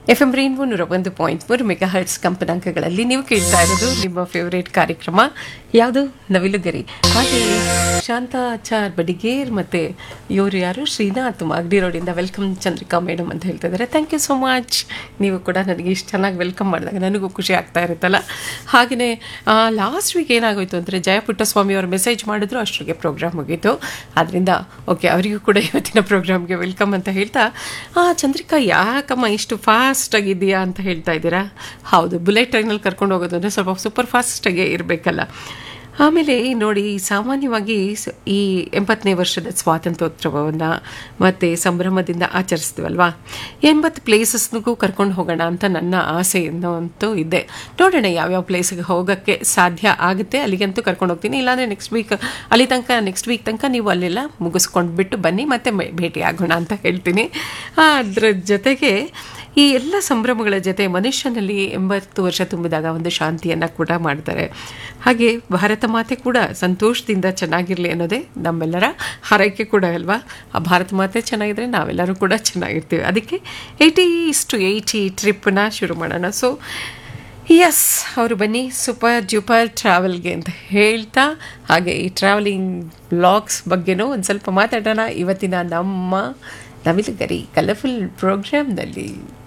F M rainbow ನೂರ ಒಂದು point ಮೂರು ಮೆಗಾ ಹರ್ಟ್ಸ್ ಕಂಪನಾಂಕಗಳಲ್ಲಿ ನೀವು ಕೇಳ್ತಾ ಇರೋದು ನಿಮ್ಮ ಫೇವರೇಟ್ ಕಾರ್ಯಕ್ರಮ ಯಾವುದು ನವಿಲುಗರಿ ಹಾಗೆ ಶಾಂತಾಚಾರ್ ಬಡಿಗೇರ್ ಮತ್ತೆ ಇವರು ಯಾರು ಶ್ರೀನಾಥ್ ಮಾಗಡಿ ರೋಡಿಂದ ವೆಲ್ಕಮ್ ಚಂದ್ರಿಕಾ ಮೇಡಮ್ ಅಂತ ಹೇಳ್ತಾ ಇದ್ದಾರೆ ಥ್ಯಾಂಕ್ ಯು ಸೋ ಮಚ್ ನೀವು ಕೂಡ ನನಗೆ ಇಷ್ಟು ಚೆನ್ನಾಗಿ ವೆಲ್ಕಮ್ ಮಾಡಿದಾಗ ನನಗೂ ಖುಷಿ ಆಗ್ತಾ ಇರುತ್ತಲ್ಲ ಹಾಗೆಯೇ ಲಾಸ್ಟ್ ವೀಕ್ ಏನಾಗೋಯ್ತು ಅಂದರೆ ಜಯ ಪುಟ್ಟಸ್ವಾಮಿ ಅವರು ಮೆಸೇಜ್ ಮಾಡಿದ್ರು ಅಷ್ಟರಿಗೆ ಪ್ರೋಗ್ರಾಮ್ ಮುಗೀತು ಆದ್ದರಿಂದ ಓಕೆ ಅವರಿಗೂ ಕೂಡ ಇವತ್ತಿನ ಪ್ರೋಗ್ರಾಮ್ಗೆ ವೆಲ್ಕಮ್ ಅಂತ ಹೇಳ್ತಾ ಆ ಚಂದ್ರಿಕಾ ಯಾಕಮ್ಮ ಇಷ್ಟು ಫಾಸ್ಟ್ ಆಗಿದೆಯಾ ಅಂತ ಹೇಳ್ತಾ ಇದ್ದೀರಾ ಹೌದು ಬುಲೆಟ್ ಟ್ರೈನಲ್ಲಿ ಕರ್ಕೊಂಡು ಹೋಗೋದು ಅಂದರೆ ಸ್ವಲ್ಪ ಸೂಪರ್ ಫಾಸ್ಟಾಗೆ ಇರಬೇಕಲ್ಲ ಆಮೇಲೆ ನೋಡಿ ಸಾಮಾನ್ಯವಾಗಿ ಸ- ಈ ಎಂಬತ್ತನೇ ವರ್ಷದ ಸ್ವಾತಂತ್ರ್ಯೋತ್ಸವವನ್ನು ಮತ್ತು ಸಂಭ್ರಮದಿಂದ ಆಚರಿಸ್ತೀವಲ್ವಾ ಎಂಬತ್ತು ಪ್ಲೇಸಸ್ನಿಗೂ ಕರ್ಕೊಂಡು ಹೋಗೋಣ ಅಂತ ನನ್ನ ಆಸೆ ಅಂತೂ ಇದೆ ನೋಡೋಣ ಯಾವ್ಯಾವ ಪ್ಲೇಸ್ಗೆ ಹೋಗೋಕ್ಕೆ ಸಾಧ್ಯ ಆಗುತ್ತೆ ಅಲ್ಲಿಗಂತೂ ಕರ್ಕೊಂಡು ಹೋಗ್ತೀನಿ ಇಲ್ಲಾಂದರೆ ನೆಕ್ಸ್ಟ್ ವೀಕ್ ಅಲ್ಲಿ ತನಕ ನೆಕ್ಸ್ಟ್ ವೀಕ್ ತನಕ ನೀವು ಅಲ್ಲೆಲ್ಲ ಮುಗಿಸ್ಕೊಂಡು ಬಿಟ್ಟು ಬನ್ನಿ ಮತ್ತೆ ಮೆ- ಭೇಟಿ ಆಗೋಣ ಅಂತ ಹೇಳ್ತೀನಿ ಅದ್ರ ಜೊತೆಗೆ ಈ ಎಲ್ಲ ಸಂಭ್ರಮಗಳ ಜೊತೆ ಮನುಷ್ಯನಲ್ಲಿ ಎಂಬತ್ತು ವರ್ಷ ತುಂಬಿದಾಗ ಒಂದು ಶಾಂತಿಯನ್ನು ಕೂಡ ಮಾಡ್ತಾರೆ ಹಾಗೆ ಭಾರತ ಮಾತೆ ಕೂಡ ಸಂತೋಷದಿಂದ ಚೆನ್ನಾಗಿರಲಿ ಅನ್ನೋದೇ ನಮ್ಮೆಲ್ಲರ ಹಾರೈಕೆ ಕೂಡ ಅಲ್ವಾ ಆ ಭಾರತ ಮಾತೆ ಚೆನ್ನಾಗಿದ್ರೆ ನಾವೆಲ್ಲರೂ ಕೂಡ ಚೆನ್ನಾಗಿರ್ತೀವಿ ಅದಕ್ಕೆ ಏಯ್ಟಿ ಟು ಏಯ್ಟಿ ಟ್ರಿಪ್ಪನ್ನ ಶುರು ಮಾಡೋಣ ಸೊ ಎಸ್ ಅವರು ಬನ್ನಿ ಸೂಪರ್ ಡ್ಯೂಪರ್ ಟ್ರಾವೆಲ್ಗೆ ಅಂತ ಹೇಳ್ತಾ ಹಾಗೆ ಈ ಟ್ರಾವೆಲಿಂಗ್ ಬ್ಲಾಗ್ಸ್ ಬಗ್ಗೆನೂ ಒಂದು ಸ್ವಲ್ಪ ಮಾತಾಡೋಣ ಇವತ್ತಿನ ನಮ್ಮ ನವಿಲುಗರಿ ಕಲರ್ಫುಲ್ ಪ್ರೋಗ್ರಾಮ್ನಲ್ಲಿ